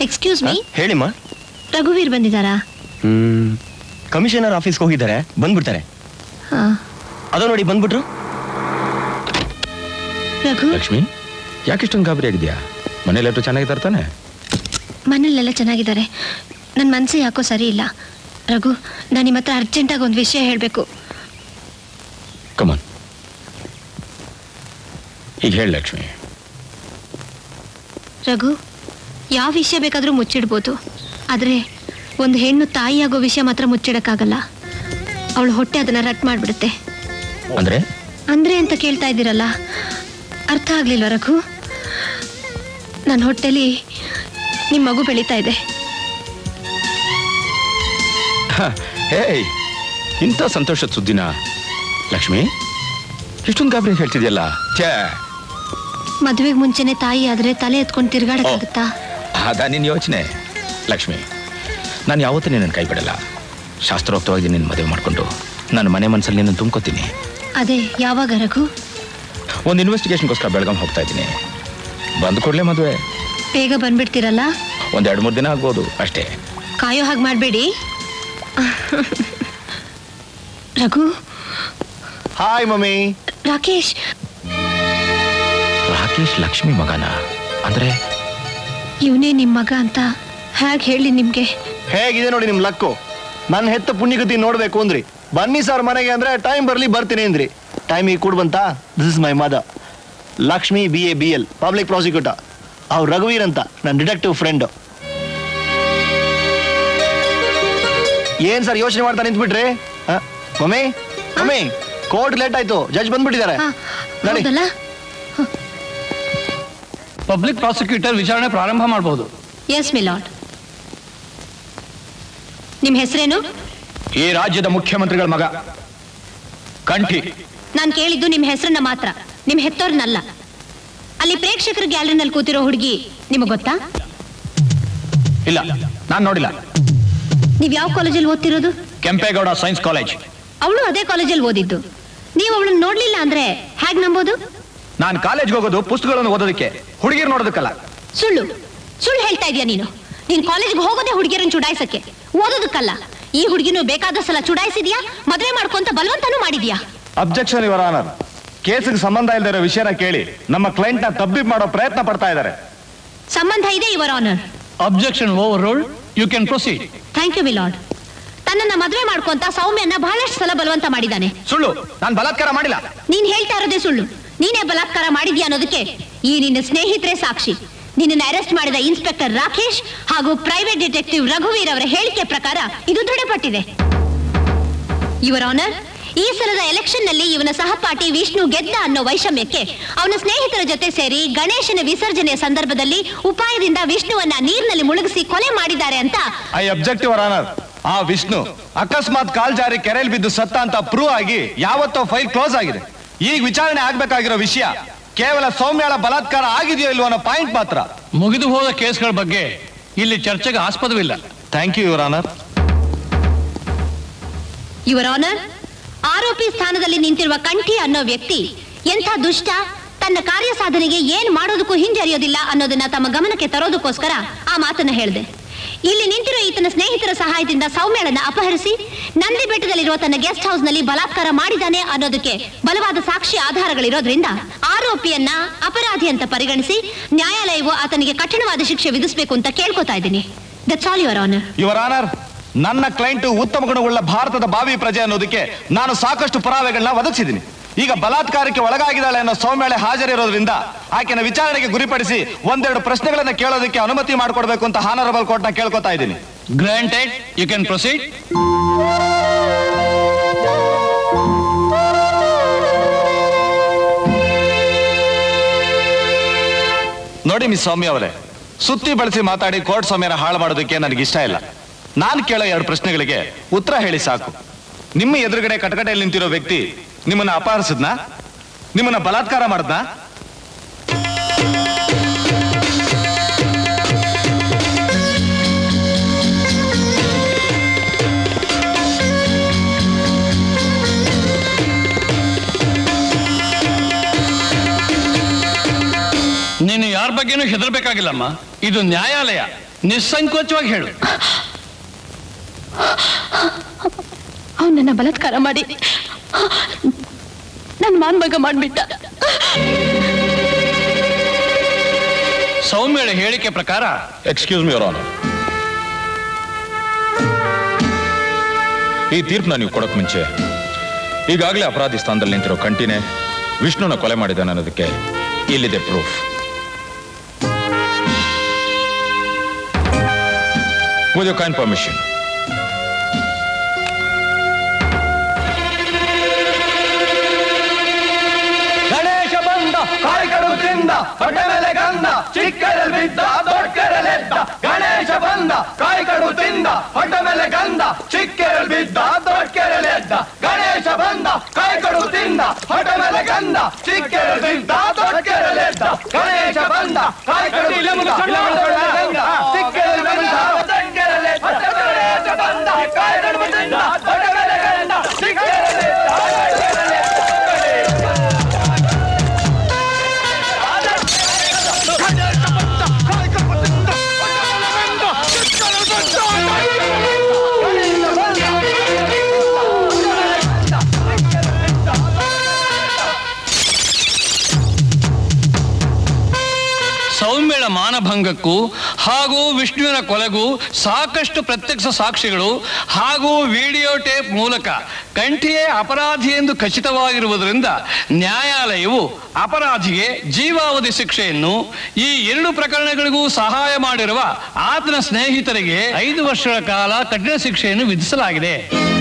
Excuse me ಹೇಳಿಮ್ಮ ರಘುವೀರ್ ಬಂದಿದ್ದಾರಾ ಹ್ಮ್ commissioner ಆಫೀಸ್ಗೆ ಹೋಗಿದ್ದಾರೆ ಬಂದ್ಬಿಡ್ತಾರೆ ಹಾ ಅದೋ ನೋಡಿ ಬಂದ್ಬಿಟ್ರು ರಘು ಲಕ್ಷ್ಮಿ ಯಾಕಿಷ್ಟೊಂದು ಗಾಬರಿ ಆಗಿದ್ಯಾ ಮನೇಲೆಲ್ಲರೂ ಚೆನ್ನಾಗಿದ್ದಾರೆ ತಾನೆ ಮನೇಲೆಲ್ಲ ಚೆನ್ನಾಗಿದ್ದಾರೆ ನನ್ನ ಮನಸ್ಸು ಯಾಕೋ ಸರಿ ಇಲ್ಲ ರಘು ನಾನು ನಿಮ್ಮ ಹತ್ರ ಅರ್ಜೆಂಟಾಗಿ ಒಂದು ವಿಷಯ ಹೇಳಬೇಕು ಕಮನ್ ಈಗ ಹೇಳಿ ಲಕ್ಷ್ಮಿ ರಘು ಯಾವ ವಿಷಯ ಬೇಕಾದರೂ ಮುಚ್ಚಿಡ್ಬೋದು ಆದರೆ ಒಂದು ಹೆಣ್ಣು ತಾಯಿಯಾಗೋ ವಿಷಯ ಮಾತ್ರ ಮುಚ್ಚಿಡಕ್ಕಾಗಲ್ಲ ಅವಳು ಹೊಟ್ಟೆ ಅದನ್ನ ರಟ್ ಮಾಡಿಬಿಡುತ್ತೆ ಅಂದ್ರೆ ಅಂದ್ರೆ ಅಂತ ಕೇಳ್ತಾ ಇದ್ದೀರಲ್ಲ ಅರ್ಥ ಆಗ್ಲಿಲ್ವ ರಘು ನನ್ನ ಹೊಟ್ಟೆಲಿ ನಿಮ್ಮ ಮಗು ಬೆಳೀತಾ ಇದೆ ಹೇಯ್ ಇಂಥ ಸಂತೋಷದ ಸುದ್ದಿನ ಲಕ್ಷ್ಮಿ ಇಷ್ಟೊಂದು ಗಾಬರಿ ಹೇಳ್ತಿದ್ಯಲ್ಲ ಛೇ ಮದುವೆಗೆ ಮುಂಚೆನೆ ತಾಯಿ ಆದ್ರೆ ತಲೆ ಎತ್ಕೊಂಡು ತಿರ್ಗಾಡಕ್ಕಾಗುತ್ತಾ ಅದ ನಿನ್ನ ಯೋಚನೆ ಲಕ್ಷ್ಮಿ ನಾನು ಯಾವತ್ತೂ ನಿನ್ನನ್ನು ಕೈ ಬಿಡಲ್ಲ ಶಾಸ್ತ್ರೋಕ್ತವಾಗಿ ನಿನ್ನ ಮದುವೆ ಮಾಡಿಕೊಂಡು ನನ್ನ ಮನೆ ಮನಸ್ಸಲ್ಲಿ ನಿನ್ನನ್ನು ತುಂಬ್ಕೋತೀನಿ ಅದೇ ಯಾವಾಗ ರಘು ಒಂದು ಇನ್ವೆಸ್ಟಿಗೇಷನ್ಗೋಸ್ಕರ ಬೆಳಗಾಂ ಹೋಗ್ತಾ ಇದ್ದೀನಿ ಬಂದ ಕೂಡಲೇ ಮದುವೆ ಬೇಗ ಬಂದ್ಬಿಡ್ತೀರಲ್ಲ ಒಂದು ಎರಡು ಮೂರು ದಿನ ಆಗ್ಬೋದು ಅಷ್ಟೇ ಕಾಯೋ ಹಾಗೆ ಮಾಡಬೇಡಿ ರಘು ಹಾಯ್ ಮಮ್ಮಿ ರಾಕೇಶ್ ರಾಕೇಶ್ ಲಕ್ಷ್ಮಿ ಮಗನ ಅಂದ್ರೆ ಇವನೇ ನಿಮ್ಮ ಮಗ ಅಂತ ಹೇಗೆ ಹೇಳಿ ನಿಮಗೆ ಹೇಗಿದೆ ನೋಡಿ ನಿಮ್ ಲಕ್ಕು ನನ್ನ ಹೆತ್ತ ಪುಣ್ಯಗತಿ ನೋಡ್ಬೇಕು ಅಂದ್ರಿ ಬನ್ನಿ ಸರ್ ಮನೆಗೆ ಅಂದ್ರೆ ಟೈಮ್ ಬರ್ಲಿ ಬರ್ತೀನಿ ಅಂದ್ರಿ ಟೈಮ್ ಈಗ ಕೂಡ ಬಂತಾ this is my mother Lakshmi B A B L public prosecutor ಅವ್ರು ರಘುವೀರ್ ಅಂತ ನನ್ನ ಡಿಟೆಕ್ಟಿವ್ ಫ್ರೆಂಡ್ ಏನ್ ಸರ್ ಯೋಚನೆ ಮಾಡ್ತಾ ನಿಂತ್ಬಿಟ್ರಿ ಹ? ಮಮ್ಮಿ ಮಮ್ಮಿ ಕೋರ್ಟ್ ಲೇಟ್ ಆಯ್ತು ಜಡ್ಜ್ ಬಂದ್ಬಿಟ್ಟಿದ್ದಾರೆ ನಡಿ ಹೌದಲ್ಲ ಪಬ್ಲಿಕ್ ಪ್ರಾಸಿಕ್ಯೂಟರ್ ವಿಚಾರಣೆ ಪ್ರಾರಂಭ ಮಾಡಬಹುದು ಎಸ್ ಮಿಲಾಡ್ ನಿಮ್ಮ ಹೆಸರೇನು ಈ ರಾಜ್ಯದ ಮುಖ್ಯಮಂತ್ರಿಗಳ ಮಗ ಕಂಠಿ ನಾನು ಕೇಳಿದ್ದು ನಿಮ್ಮ ಹೆಸರನ್ನ ಮಾತ್ರ ನಿಮ್ಮ ಹೆತ್ತೋರ್ನಲ್ಲ ಅಲ್ಲಿ ಪ್ರೇಕ್ಷಕರ ಗ್ಯಾಲರಿನಲ್ಲಿ ಕೂತಿರೋ ಹುಡುಗಿ ನಿಮಗೆ ಗೊತ್ತಾ ಇಲ್ಲ ನಾನು ನೋಡಿಲ್ಲ ನೀವು ಯಾವ ಕಾಲೇಜಲ್ಲಿ ಓದ್ತಿರೋದು ಕೆಂಪೇಗೌಡ ಸೈನ್ಸ್ ಕಾಲೇಜ್ ಅವಳು ಅದೇ ಕಾಲೇಜಲ್ಲಿ ಓದಿದ್ದು ನೀವು ಅವಳನ್ನ ನೋಡ್ಲಿಲ್ಲ ಅಂದ್ರೆ ಹೇಗ್ ನಂಬೋದು ನಾನು ಕಾಲೇಜ್ಗೆ ಹೋಗೋದು ಪುಸ್ತಕಗಳನ್ನು ಓದೋದಕ್ಕೆ ಹುಡುಗಿರು ನೋಡೋದಕ್ಕಲ್ಲ ಸುಳ್ಳು ಸುಳ್ಳು ಹೇಳ್ತಾ ಇದೀಯ ನೀನು ನೀನ್ ಕಾಲೇಜ್ಗೆ ಹೋಗೋದೇ ಹುಡುಗಿಯರನ್ನ ಚುಡಾಯಿಸಕ್ಕೆ ಓದೋದಕ್ಕಲ್ಲ ಈ ಹುಡುಗಿನೂ ಬೇಕಾದ ಸಲ ಚುಡಾಯಿಸಿದ್ಯಾ ಮದುವೆ ಮಾಡ್ಕೊಂತ ಬಲವಂತನೂ ಮಾಡಿದ್ಯಾ ಅಬ್ಜೆಕ್ಷನ್ ಇವರ ಆನರ್ ಕೇಸಿಗೆ ಸಂಬಂಧ ಇಲ್ಲದೆ ಇರೋ ವಿಷಯನ ಕೇಳಿ ನಮ್ಮ ಕ್ಲೈಂಟ್ ನ ತಬ್ಬಿಬ್ ಮಾಡೋ ಪ್ರಯತ್ನ ಪಡ್ತಾ ಇದ್ದಾರೆ ಸಂಬಂಧ ಇದೆ ಇವರ honour objection overruled you can proceed thank you milord ತನ್ನನ್ನ ಮದುವೆ ಮಾಡ್ಕೊಂತ ಸೌಮ್ಯನ ಬಹಳಷ್ಟು ಸಲ ಬಲವಂತ ಮಾಡಿದ್ದಾನೆ ಸುಳ್ಳು ನಾನು ಬಲಾತ್ಕಾರ ಮಾಡಿಲ್ಲ ನೀನ್ ಹೇಳ್ತಾ ಇರೋದೇ ಸುಳ್ಳು ನೀನೇ ಬಲಾತ್ಕಾರ ಮಾಡಿದ್ಯಾ ಅನ್ನೋದಕ್ಕೆ ಈ ನಿನ್ನ ಸ್ನೇಹಿತರೆ ಸಾಕ್ಷಿ ನಿನ್ನನ್ನು ಅರೆಸ್ಟ್ ಮಾಡಿದ ಇನ್ಸ್ಪೆಕ್ಟರ್ ರಾಕೇಶ್ ಹಾಗೂ ಪ್ರೈವೇಟ್ ಡಿಟೆಕ್ಟಿವ್ ರಘುವೀರ್ ಅವರ ಹೇಳಿಕೆ ಪ್ರಕಾರ ಇದು ದೃಢಪಟ್ಟಿದೆ ಇವರ ಆನರ್ ಈ ಸಲದ ಎಲೆಕ್ಷನ್ ನಲ್ಲಿ ಇವನ ಸಹಪಾಠಿ ವಿಷ್ಣು ಗೆದ್ದ ಅನ್ನೋ ವೈಷಮ್ಯಕ್ಕೆ ಅವನ ಸ್ನೇಹಿತರ ಜೊತೆ ಸೇರಿ ಗಣೇಶನ ವಿಸರ್ಜನೆಯ ಸಂದರ್ಭದಲ್ಲಿ ಉಪಾಯದಿಂದ ವಿಷ್ಣುವನ್ನ ನೀರಿನಲ್ಲಿ ಮುಳುಗಿಸಿ ಕೊಲೆ ಮಾಡಿದ್ದಾರೆ ಅಂತ ಐ ಅಬ್ಜೆಕ್ಟಿವ್ ಅವರ್ ಆನರ್ ಆ ವಿಷ್ಣು ಅಕಸ್ಮಾತ್ ಕಾಲ್ ಜಾರಿ ಕೆರೆಯಲ್ಲಿ ಬಿದ್ದು ಸತ್ತ ಅಂತ ಪ್ರೂವ್ ಆಗಿ ಯಾವತ್ತೋ ಫೈಲ್ ಕ್ಲೋಸ್ ಆಗಿದೆ ಈಗ ವಿಚಾರಣೆ ಆಗ್ಬೇಕಾಗಿರೋ ವಿಷಯ ಕೇವಲ ಸೌಮ್ಯಾಳ ಬಲಾತ್ಕಾರ ಆಗಿದೆಯೋ ಇಲ್ವೋ ಅನ್ನೋ ಪಾಯಿಂಟ್ ಮಾತ್ರ ಮುಗಿದು ಹೋದ ಕೇಸ್ಗಳ ಬಗ್ಗೆ ಇಲ್ಲಿ ಚರ್ಚೆಗೆ ಆಸ್ಪದವಿಲ್ಲ thank you your honour your honour ಆರೋಪಿ ಸ್ಥಾನದಲ್ಲಿ ನಿಂತಿರುವ ಕಂಠಿ ಅನ್ನೋ ವ್ಯಕ್ತಿ ಎಂಥ ದುಷ್ಟ ತನ್ನ ಕಾರ್ಯ ಸಾಧನೆಗೆ ಏನ್ ಮಾಡೋದಕ್ಕೂ ಹಿಂಜರಿಯೋದಿಲ್ಲ ಅನ್ನೋದನ್ನ ತಮ್ಮ ಗಮನಕ್ಕೆ ತರೋದಕ್ಕೋಸ್ಕರ ಆ ಮಾತನ್ನ ಹೇಳಿದೆ ಇಲ್ಲಿ ನಿಂತಿರೋ ಈತನ ಸ್ನೇಹಿತರ ಸಹಾಯದಿಂದ ಸೌಮ್ಯಳನ್ನ ಅಪಹರಿಸಿ ನಂದಿ ಬೆಟ್ಟದಲ್ಲಿರುವ ತನ್ನ ಗೆಸ್ಟ್ ಹೌಸ್ ನಲ್ಲಿ ಬಲಾತ್ಕಾರ ಮಾಡಿದ್ದಾನೆ ಅನ್ನೋದಕ್ಕೆ ಬಲವಾದ ಸಾಕ್ಷಿ ಆಧಾರಗಳಿರೋದ್ರಿಂದ ಆರೋಪಿಯನ್ನ ಅಪರಾಧಿ ಅಂತ ಪರಿಗಣಿಸಿ ನ್ಯಾಯಾಲಯವು ಆತನಿಗೆ ಕಠಿಣವಾದ ಶಿಕ್ಷೆ ವಿಧಿಸಬೇಕು ಅಂತ ಕೇಳ್ಕೊತಾ ಇದ್ದೀನಿ that's all your honour your honour ನನ್ನ ಕ್ಲೈಂಟ್ ಉತ್ತಮ ಗುಣವುಳ್ಳ ಭಾರತದ ಭಾವಿ ಪ್ರಜೆ ಅನ್ನೋದಕ್ಕೆ ನಾನು ಸಾಕಷ್ಟು ಪುರಾವೆಗಳನ್ನ ಒದಗಿಸಿದ್ದೀನಿ ಈಗ ಬಲಾತ್ಕಾರಕ್ಕೆ ಒಳಗಾಗಿದ್ದಾಳೆ ಅನ್ನೋ ಸೌಮ್ಯಾಳೆ ಹಾಜರಿರೋದ್ರಿಂದ ಆಕೆನ ವಿಚಾರಣೆಗೆ ಗುರಿಪಡಿಸಿ ಒಂದೆರಡು ಪ್ರಶ್ನೆಗಳನ್ನ ಕೇಳೋದಕ್ಕೆ ಅನುಮತಿ ಮಾಡಿಕೊಡ್ಬೇಕು ಅಂತ ಹಾನರಬಲ್ ಕೋರ್ಟ್ನ ಕೇಳ್ಕೊತಾ ಇದ್ದೀನಿ ಗ್ರಾಂಟೆಡ್ ಯು ಕ್ಯಾನ್ ಪ್ರೊಸೀಡ್ ನೋಡಿ ಮಿಸ್ ಸೌಮ್ಯ ಅವರೇ ಸುತ್ತಿ ಬಳಸಿ ಮಾತಾಡಿ ಕೋರ್ಟ್ ಸೌಮ್ಯನ ಹಾಳು ಮಾಡೋದಕ್ಕೆ ನನಗೆ ಇಷ್ಟ ಇಲ್ಲ ನಾನು ಕೇಳೋ ಎರಡು ಪ್ರಶ್ನೆಗಳಿಗೆ ಉತ್ತರ ಹೇಳಿ ಸಾಕು ನಿಮ್ಮ ಎದುರುಗಡೆ ಕಟಕಟೆಯಲ್ಲಿ ನಿಂತಿರೋ ವ್ಯಕ್ತಿ ನಿಮ್ಮನ್ನ ಅಪಹರಿಸಿದ್ನಾ ನಿಮ್ಮನ್ನ ಬಲಾತ್ಕಾರ ಮಾಡಿದ್ನಾ ನೀನು ಯಾರ ಬಗ್ಗೆನೂ ಹೆದರ್ಬೇಕಾಗಿಲ್ಲಮ್ಮ ಇದು ನ್ಯಾಯಾಲಯ ನಿಸ್ಸಂಕೋಚವಾಗಿ ಹೇಳು ಅವ್ನು ನನ್ನ ಬಲಾತ್ಕಾರ ಮಾಡಿ ನನ್ನ ಮಾನ್ಮಗ ಮಾಡ್ಬಿಟ್ಟ ಸೌಮ್ಯಳ ಹೇಳಿಕೆ ಪ್ರಕಾರ ಎಕ್ಸ್ಕ್ಯೂಸ್ ಮಿ ಅವರ್ ಆನರ್ ಈ ತೀರ್ಪನ್ನ ನೀವು ಕೊಡಕ್ ಮುಂಚೆ ಈಗಾಗಲೇ ಅಪರಾಧಿ ಸ್ಥಾನದಲ್ಲಿ ನಿಂತಿರೋ ಕಂಟಿನೇ ವಿಷ್ಣುನ ಕೊಲೆ ಮಾಡಿದ್ದಾನೆ ಅನ್ನೋದಕ್ಕೆ ಇಲ್ಲಿದೆ proof with you kind permission Ganesha ಬಂದ ಕಾಯಿಗಳು ತಿಂದ ಹೊಟ್ಟೆ ಮೇಲೆ ಗಂಧ ಚಿಕ್ಕರಲ್ಲಿ ಬಿದ್ದ ದೊಡ್ಡರೆಲೆದ್ದ ಗಣೇಶ ಬಂದ ಕಾಯಿಗಳು ತಿಂದ ಹೊಟ್ಟೆ ಮೇಲೆ ಗಂಧ ಚಿಕ್ಕರಲ್ಲಿ ಬಿದ್ದ ದೊಡ್ಡರೆಲೆದ್ದ ಗಣೇಶ ಬಂದ ಕಾಯಿಗಳು ತಿಂದ ಹೊಟ್ಟೆ ಮೇಲೆ ಗಂಧ ಚಿಕ್ಕರಲ್ಲಿ ಬಿದ್ದ ದೊಡ್ಡರೆಲೆದ್ದ ಗಣೇಶ ಬಂದ ಕಾಯಿಗಳು ತಿಂದ ಚಿಕ್ಕರಲ್ಲಿ ಬಿದ್ದ ದೊಡ್ಡರೆಲೆದ್ದ ಗಣೇಶ ಬಂದ ಕಾಯಿಗಳು ತಿಂದ ಹೊಟ್ಟೆ ಮೇಲೆ ಗಂಧ ಚಿಕ್ಕರಲ್ಲಿ ಬಿದ್ದ ಸೌಮ್ಯಳ ಮಾನಭಂಗಕ್ಕೂ ಹಾಗೂ ವಿಷ್ಣುವಿನ ಕೊಲೆಗೂ ಸಾಕಷ್ಟು ಪ್ರತ್ಯಕ್ಷ ಸಾಕ್ಷಿಗಳು ಹಾಗೂ ವಿಡಿಯೋ ಟೇಪ್ ಮೂಲಕ ಕಂಠಿಯೇ ಅಪರಾಧಿ ಎಂದು ಖಚಿತವಾಗಿರುವುದರಿಂದ ನ್ಯಾಯಾಲಯವು ಅಪರಾಧಿಗೆ ಜೀವಾವಧಿ ಶಿಕ್ಷೆಯನ್ನು ಈ ಎರಡು ಪ್ರಕರಣಗಳಿಗೂ ಸಹಾಯ ಮಾಡಿರುವ ಆತನ ಸ್ನೇಹಿತರಿಗೆ ಐದು ವರ್ಷಗಳ ಕಾಲ ಕಠಿಣ ಶಿಕ್ಷೆಯನ್ನು ವಿಧಿಸಲಾಗಿದೆ